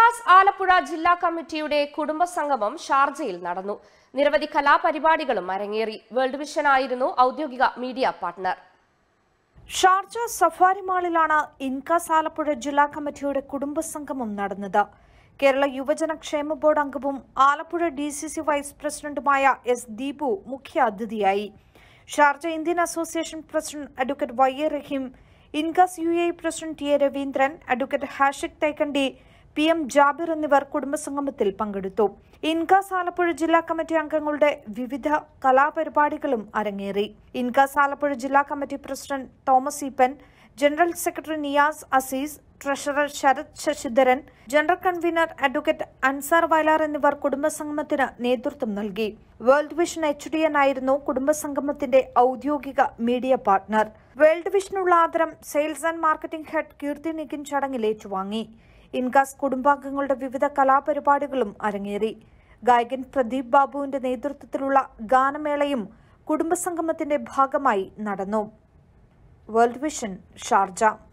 ഇൻകാസ് ആലപ്പുഴ ജില്ലാ കമ്മിറ്റിയുടെ കുടുംബസംഗമം ഷാർജയിൽ നടന്നു നിരവധി കലാപരിപാടികളും അരങ്ങേറി വേൾഡ് വിഷൻ ആയിരുന്നു ഔദ്യോഗിക മീഡിയ പാർട്ട്ണർ ഷാർജ സഫാരി മാളിലാണ് ഇൻകാസ് ആലപ്പുഴ ജില്ലാ കമ്മിറ്റിയുടെ കുടുംബസംഗമം നടന്നത് കേരള യുവജന ക്ഷേമ ബോർഡ് അംഗവും Alappuzha D C C vice പ്രസിഡന്റുമായ എസ് ദീപു മുഖ്യ അതിഥിയായി Sharjah Indian association president advocate Y A Raheem INCAS U A president T A Raveendran advocate Hashiq Thaikandi P M Jabir എന്നിവർ കുടുംബസംഗമത്തിൽ പങ്കെടുത്തു ഇൻകാസ് ആലപ്പുഴ ജില്ലാ കമ്മിറ്റി അംഗങ്ങളുടെ വിവിധ കലാപരിപാടികളും അരങ്ങേറി ഇൻകാസ് ആലപ്പുഴ ജില്ലാ committee president Thomas Eapen general secretary Niyas Azeez treasurer Sarath Sasidharan general convener advocate Ansar Vayalar എന്നിവർ കുടുംബസംഗമത്തിന് നേതൃത്വം നൽകി world vision H D N ആയിരുന്നു കുടുംബസംഗമത്തിന്റെ ഔദ്യോഗിക മീഡിയ പാർട്ട്ണർ വേൾഡ് വിഷനുള്ള ആദരം sales and marketing head Keerthi Nikhin ചടങ്ങിൽ ഏറ്റുവാങ്ങി ഇൻകാസ് കുടുംബാംഗങ്ങളുടെ വിവിധ കലാപരിപാടികളും അരങ്ങേറി ഗായകൻ പ്രദീപ് ബാബുവിന്റെ നേതൃത്വത്തിലുള്ള ഗാനമേളയും കുടുംബസംഗമത്തിന്റെ ഭാഗമായി നടന്നു വേൾഡ് വിഷൻ ഷാർജ